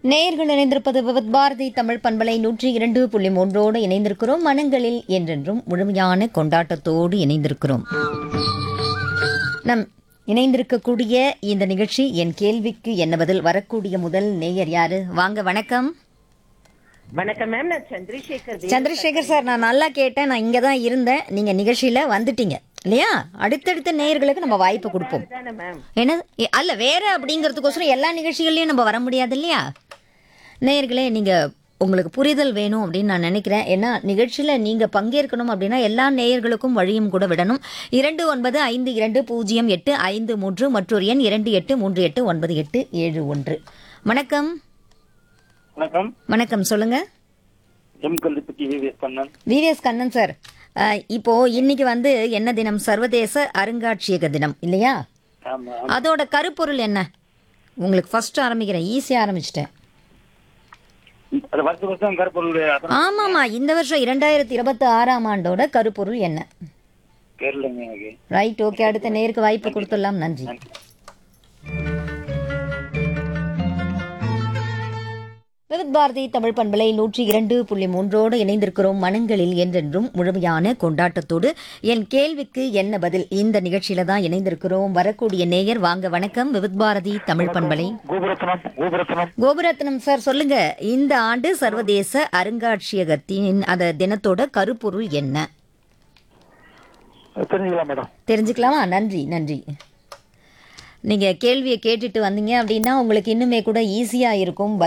நேயர்கள் இணைந்திருப்பது விவத் பாரதி தமிழ் பண்பலை நூற்றி இரண்டு புள்ளி மூன்றோடு இணைந்திருக்கிறோம் மனங்களில் என்றென்றும் முழுமையான கொண்டாட்டத்தோடு இணைந்திருக்கிறோம் நம் இணைந்திருக்கக்கூடிய இந்த நிகழ்ச்சி என் கேள்விக்கு என்ன பதில் வரக்கூடிய முதல் நேயர் யாரு வாங்க வணக்கம் வணக்கம் மேம் நான் சந்திரசேகர் தேவ். சந்திரசேகர் சார் நான் நல்லா கேட்டேன் நான் இங்க தான் இருந்தேன் நீங்க நிகழ்ச்சியில வந்துட்டீங்க இல்லையா அடுத்தடுத்த நேயர்களுக்கு நம்ம வாய்ப்பு கொடுப்போம் தானே மேம் என்ன எ, அல்ல வேற அப்படிங்கிறதுக்கோசரம் எல்லா நிகழ்ச்சிகள்லையும் நம்ம வர முடியாது இல்லையா நேயர்களே நீங்க உங்களுக்கு புரிதல் வேணும் அப்படின்னு நான் நினைக்கிறேன் ஏன்னா நிகழ்ச்சியில நீங்க பங்கேற்கணும் அப்படின்னா எல்லா நேயர்களுக்கும் வழியும் கூட விடணும் இரண்டு ஒன்பது ஐந்து இரண்டு பூஜ்ஜியம் எட்டு ஐந்து மூன்று மற்றொரு எண் இரண்டு எட்டு மூன்று எட்டு ஒன்பது எட்டு ஏழு ஒன்று வணக்கம் வணக்கம் வணக்கம் சொல்லுங்க M Kallupatti VVS Kannan VVS Kannan sir அஹ், இப்போ இன்னைக்கு வந்து என்ன தினம் சர்வதேச அருங்காட்சியக தினம் இல்லையா ஆமா அதோட கருப்பொருள் என்ன உங்களுக்கு ஃபர்ஸ்ட் ஆரம்பிக்கிறேன் ஈஸியாக ஆரம்பிச்சிட்டேன் அது வருஷ வருஷம் கருப்பொருள் அப்புறம் ஆமாம்மா இந்த வருஷம் இரண்டாயிரத்தி இருபத்தி ஆறாம் ஆண்டோட கருப்பொருள் என்ன கேரளங்க எனக்கு ரைட் ஓகே அடுத்த நேருக்கு வாய்ப்பு கொடுத்துடலாம் நன்றி நன்றி விவித் பாரதி தமிழ் பண்பலை நூற்றி இரண்டு புள்ளி மூன்றோடு இணைந்திருக்கிறோம் மனங்களில் என்றென்றும் முழுமையான கொண்டாட்டத்தோடு என் கேள்விக்கு என்ன பதில் இந்த நிகழ்ச்சியில தான் இணைந்திருக்கிறோம் வரக்கூடிய நேயர் வாங்க வணக்கம் விவித் பாரதி தமிழ் பண்பலை கோபுரத்தனம் கோபுரத்தனம் கோபுரத்னம் சார் சொல்லுங்க இந்த ஆண்டு சர்வதேச அருங்காட்சியகத்தின் அந்த தினத்தோட கருப்பொருள் என்ன தெரிஞ்சுக்கலாம் மேடம் தெரிஞ்சுக்கலாமா நன்றி நன்றி நீங்க கேள்வியை கேட்டுட்டு வந்தீங்க அப்படின்னா உங்களுக்கு இன்னுமே கூட ஈஸியா இருக்கும்